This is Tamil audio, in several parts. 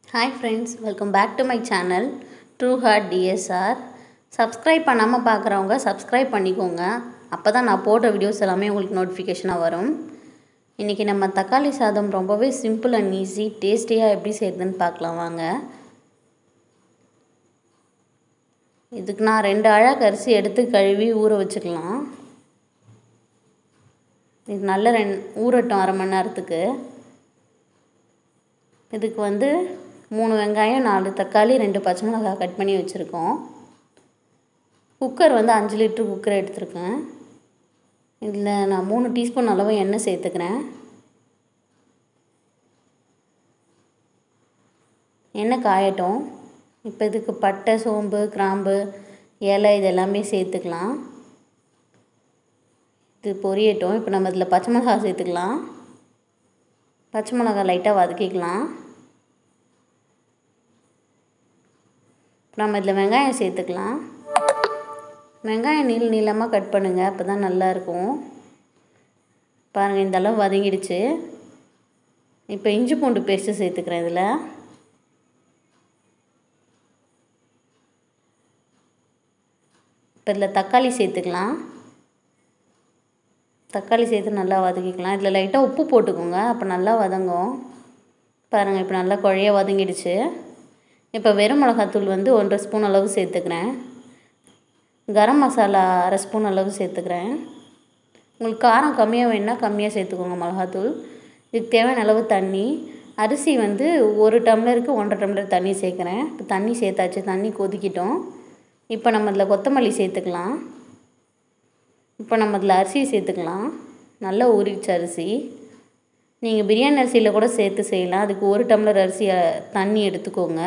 hi friends welcome back to my channel true heart DSR subscribe பண்ணாமல் பார்க்குறவங்க சப்ஸ்கிரைப் பண்ணிக்கோங்க அப்போ தான் நான் போடுற வீடியோஸ் எல்லாமே உங்களுக்கு நோட்டிஃபிகேஷனாக வரும் இன்றைக்கி நம்ம தக்காளி சாதம் ரொம்பவே சிம்பிள் அண்ட் ஈஸி டேஸ்டியாக எப்படி செய்யுதுன்னு பார்க்கலாம் வாங்க இதுக்கு நான் ரெண்டு அழகு அரிசி எடுத்து கழுவி ஊற வச்சுக்கலாம் இது நல்ல ரெண் ஊறட்டும் அரை மணி நேரத்துக்கு இதுக்கு வந்து மூணு வெங்காயம் நாலு தக்காளி ரெண்டு பச்சை மிளகாய் கட் பண்ணி வச்சுருக்கோம் குக்கர் வந்து அஞ்சு லிட்ரு குக்கர் எடுத்திருக்கேன் இதில் நான் மூணு டீஸ்பூன் அளவு எண்ணெய் சேர்த்துக்கிறேன் எண்ணெய் காயட்டும் இப்போ இதுக்கு பட்டை சோம்பு கிராம்பு இலை இது எல்லாமே சேர்த்துக்கலாம் இது பொரியட்டும் இப்போ நம்ம இதில் பச்சை மிளகாய் சேர்த்துக்கலாம் பச்சை மிளகாய் லைட்டாக வதக்கிக்கலாம் நம்ம இதில் வெங்காயம் சேர்த்துக்கலாம் வெங்காயம் நீள் நீளமாக கட் பண்ணுங்கள் அப்போ தான் நல்லாயிருக்கும் பாருங்கள் இந்த அளவு வதங்கிடுச்சு இப்போ இஞ்சி பூண்டு பேஸ்ட்டு சேர்த்துக்கிறேன் இதில் இப்போ இதில் தக்காளி சேர்த்துக்கலாம் தக்காளி சேர்த்து நல்லா வதக்கிக்கலாம் இதில் லைட்டாக உப்பு போட்டுக்கோங்க அப்போ நல்லா வதங்கும் பாருங்கள் இப்போ நல்லா குழைய வதங்கிடுச்சு இப்போ வெறும் மிளகாத்தூள் வந்து ஒன்றரை ஸ்பூன் அளவு சேர்த்துக்கிறேன் கரம் மசாலா அரை ஸ்பூன் அளவு சேர்த்துக்கிறேன் உங்களுக்கு காரம் கம்மியாக வேணுன்னா கம்மியாக சேர்த்துக்கோங்க மிளகாத்தூள் இதுக்கு தேவையான அளவு தண்ணி அரிசி வந்து ஒரு டம்ளருக்கு ஒன்றரை டம்ளர் தண்ணி சேர்க்குறேன் இப்போ தண்ணி சேர்த்தாச்சு தண்ணி கொதிக்கிட்டோம் இப்போ நம்ம இதில் கொத்தமல்லி சேர்த்துக்கலாம் இப்போ நம்ம இதில் அரிசி சேர்த்துக்கலாம் நல்லா ஊறிடுச்ச அரிசி நீங்கள் பிரியாணி அரிசியில் கூட சேர்த்து செய்யலாம் அதுக்கு ஒரு டம்ளர் அரிசி தண்ணி எடுத்துக்கோங்க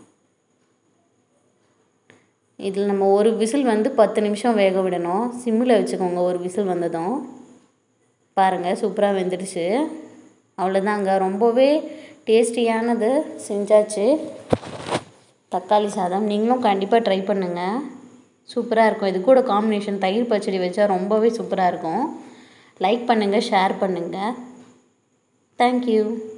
இதில் நம்ம ஒரு விசில் வந்து பத்து நிமிஷம் வேக விடணும் சிம்மில் வச்சுக்கோங்க ஒரு விசில் வந்ததும் பாருங்கள் சூப்பராக வெந்துடுச்சு அவ்வளோதாங்க ரொம்பவே டேஸ்டியானது செஞ்சாச்சு தக்காளி சாதம் நீங்களும் கண்டிப்பாக ட்ரை பண்ணுங்கள் சூப்பராக இருக்கும் இது கூட காம்பினேஷன் தயிர் பச்சடி வச்சா ரொம்பவே சூப்பராக இருக்கும் லைக் பண்ணுங்கள் ஷேர் பண்ணுங்கள் தேங்க்யூ